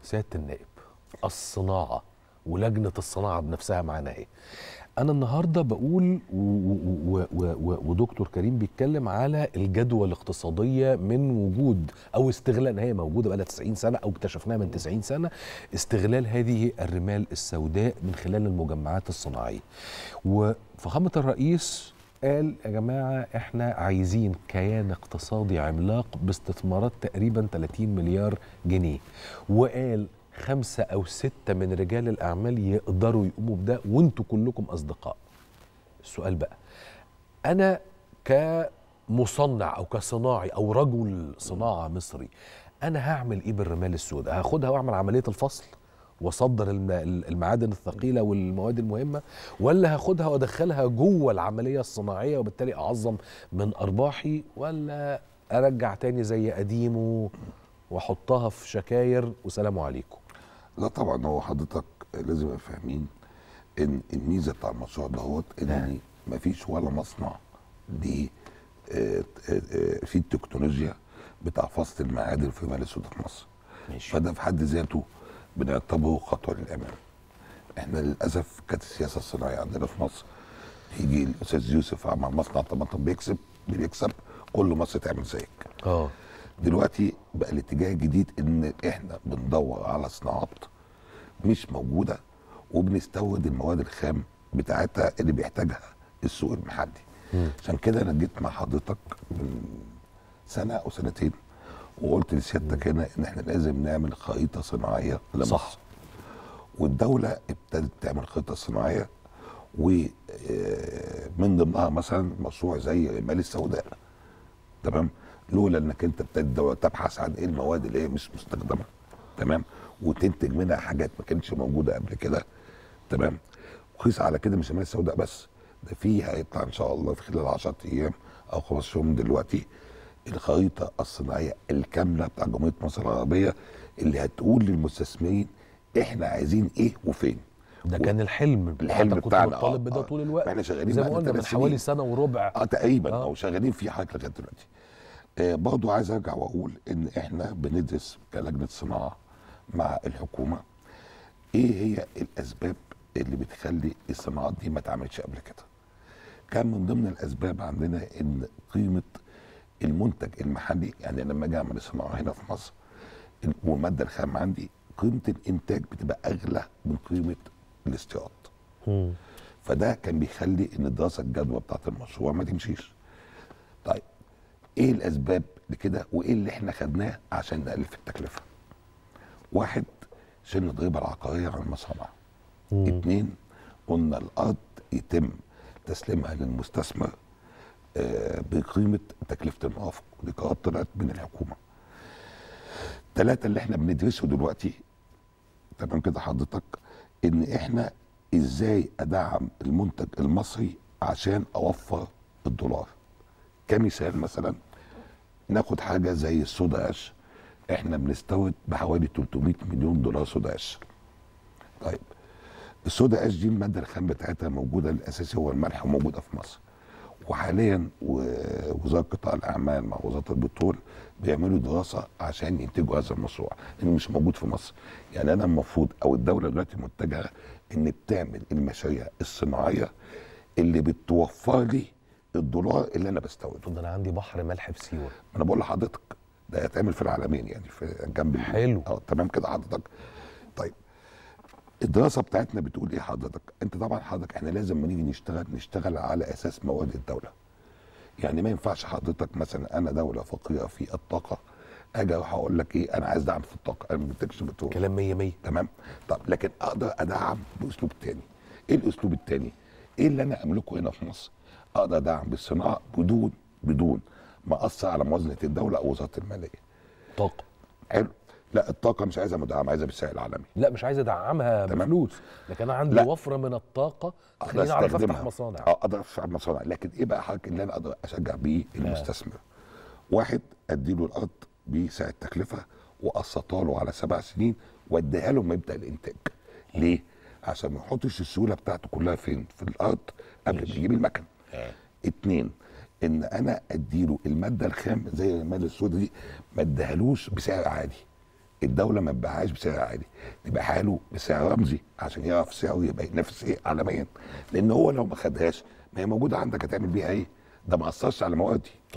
سياده النائب الصناعه ولجنه الصناعه بنفسها معانا ايه انا النهارده بقول و- و- و- و- و- ودكتور كريم بيتكلم على الجدوى الاقتصاديه من وجود او استغلال هي موجوده بقى 90 سنه او اكتشفناها من 90 سنه استغلال هذه الرمال السوداء من خلال المجمعات الصناعيه وفخامه الرئيس قال يا جماعه احنا عايزين كيان اقتصادي عملاق باستثمارات تقريبا 30 مليار جنيه وقال خمسة أو ستة من رجال الأعمال يقدروا يقوموا بده وانتوا كلكم أصدقاء السؤال بقى أنا كمصنع أو كصناعي أو رجل صناعة مصري أنا هعمل إيه بالرمال السوداء هاخدها وأعمل عملية الفصل واصدر الم- المعادن الثقيله والمواد المهمه ولا هاخدها وادخلها جوه العمليه الصناعيه وبالتالي اعظم من ارباحي ولا ارجع تاني زي قديمه واحطها في شكاير وسلام عليكم لا طبعا هو حضرتك لازم يبقى فاهمين ان الميزه بتاع المشروع دهوت ان مفيش ولا مصنع ليه آه، آه، آه، في التكنولوجيا بتاع فصل المعادن في مال السوداء في مصر ماشي فده في حد ذاته بنعتبره خطوه للامام احنا للاسف كانت السياسه الصناعيه عندنا في مصر يجي الاستاذ يوسف عمل مصنع طماطم بيكسب بيكسب كل مصر تعمل زيك اه دلوقتي بقى الاتجاه الجديد ان احنا بندور على صناعات مش موجوده وبنستورد المواد الخام بتاعتها اللي بيحتاجها السوق المحلي عشان كده انا جيت مع حضرتك من سنه او سنتين وقلت لسيادتك هنا ان احنا لازم نعمل خريطه صناعيه لمصر صح. والدوله ابتدت تعمل خريطه صناعيه ومن ضمنها مثلا مشروع زي المال السوداء تمام لولا انك انت ابتدت الدوله تبحث عن ايه المواد اللي هي مش مستخدمه تمام وتنتج منها حاجات ما كانتش موجوده قبل كده تمام وقيس على كده مش المال السوداء بس ده في هيطلع ان شاء الله في خلال 10 ايام او 15 يوم من دلوقتي الخريطه الصناعيه الكامله بتاع جمهوريه مصر العربيه اللي هتقول للمستثمرين احنا عايزين ايه وفين ده كان الحلم الحلم حتى كنت بتاعنا، بطالب آه، بده آه. طول الوقت احنا شغالين زي ما بقالنا قلنا من ثلاث حوالي سنين. سنه وربع اه تقريبا آه. او شغالين فيه حضرتك لغايه دلوقتي آه برضو عايز ارجع واقول ان احنا بندرس كلجنه صناعه مع الحكومه ايه هي الاسباب اللي بتخلي الصناعات دي ما اتعملتش قبل كده كان من ضمن الاسباب عندنا ان قيمه المنتج المحلي يعني لما اجي اعمل صناعه هنا في مصر والماده الخام عندي قيمه الانتاج بتبقى اغلى من قيمه الاستيراد مم. فده كان بيخلي ان الدراسه الجدوى بتاعت المشروع ما تمشيش طيب ايه الاسباب لكده وايه اللي احنا خدناه عشان نقلل في التكلفه واحد شلنا الضريبه العقاريه عن المصانع اتنين قلنا الارض يتم تسليمها للمستثمر آه، بقيمه تكلفه المرافق ودي قرارات طلعت من الحكومه ثلاثة اللي احنا بندرسه دلوقتي تمام كده حضرتك ان احنا ازاي ادعم المنتج المصري عشان اوفر الدولار كمثال مثلا ناخد حاجه زي الصودا اش احنا بنستورد بحوالي 300 مليون دولار صودا اش طيب الصودا اش دي الماده الخام بتاعتها موجوده الاساسي هو الملح وموجوده في مصر وحاليا و- وزاره قطاع الاعمال مع وزاره البترول بيعملوا دراسه عشان ينتجوا هذا المشروع لانه مش موجود في مصر يعني انا المفروض او الدوله دلوقتي متجهه ان بتعمل المشاريع الصناعيه اللي بتوفر لي الدولار اللي انا بستورده ده انا عندي بحر ملح في سيوه انا بقول لحضرتك ده هيتعمل في العالمين يعني في جنب ال- حلو. اه تمام كده حضرتك طيب الدراسه بتاعتنا بتقول ايه حضرتك انت طبعا حضرتك احنا لازم لما نيجي نشتغل نشتغل على اساس مواد الدوله يعني ما ينفعش حضرتك مثلا انا دوله فقيره في الطاقه اجي اروح اقول لك ايه انا عايز دعم في الطاقه انا ما بدكش بترول كلام مية مية تمام طب لكن اقدر ادعم باسلوب تاني ايه الاسلوب التاني ايه اللي انا املكه هنا في مصر اقدر ادعم بالصناعه بدون بدون ما اثر على موازنه الدوله او وزاره الماليه طاقه حلو لا الطاقه مش عايزها مدعمه عايزها بالسعر العالمي لا مش عايز ادعمها تمام. بفلوس لكن انا عندي لا. وفره من الطاقه أقدر تخليني اعرف افتح أستخدمها. مصانع اه اقدر افتح مصانع لكن ايه بقى حضرتك اللي انا اقدر اشجع بيه المستثمر واحد اديله الارض بسعر التكلفه واقسطها له على سبع سنين واديها له مبدا الانتاج ليه عشان ما يحطش السهوله بتاعته كلها فين في الارض قبل ما يجيب المكن اتنين ان انا اديله الماده الخام زي الماده السوداء دي ما اديهالوش بسعر عادي الدوله ما تبيعهاش بسعر عالي تبيعها له بسعر رمزي عشان يعرف سعره يبقى ينافس ايه عالميا لان هو لو ما خدهاش ما هي موجوده عندك هتعمل بيها ايه ده ما اثرش على مواردي